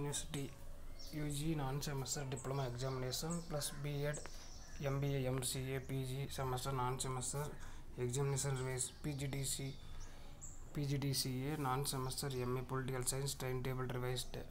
university UG non semester diploma examination plus BEd MBA MCA PG semester non semester examination revise PGDC PGDCA non semester MA political science time table revised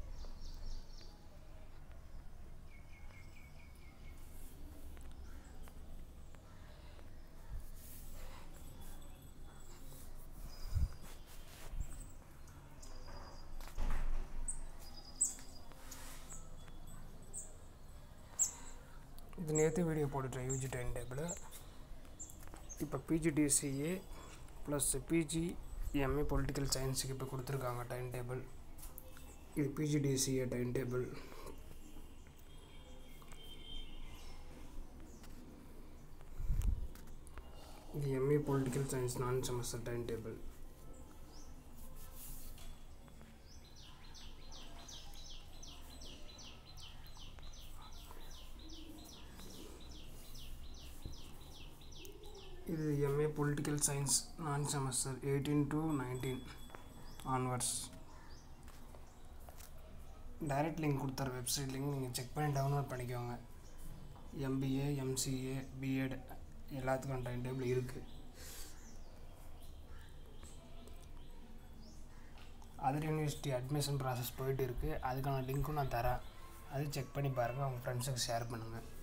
இது நேற்று video போட்டுட்டேன் UG time table இப்போ PGDCA plus PG MA political சயின்ஸுக்கு இப்போ கொடுத்துருக்காங்க time table இது PGDCA time table இது MA political science non semester time table இது MA political science non semester eighteen to nineteen onwards direct link கொடுத்துற website link நீங்கள் check பண்ணி download பண்ணிக்கோங்க எம்பிஏ எம்சிஏ பிஎட் எல்லாத்துக்கும் டைம் டேபிள் இருக்குது other university admission process போயிட்டு இருக்குது அதுக்கான லிங்க்கும் நான் தரேன் அது செக் பண்ணி பாருங்கள் உங்கள் ஃப்ரெண்ட்ஸுக்கு ஷேர் பண்ணுங்கள்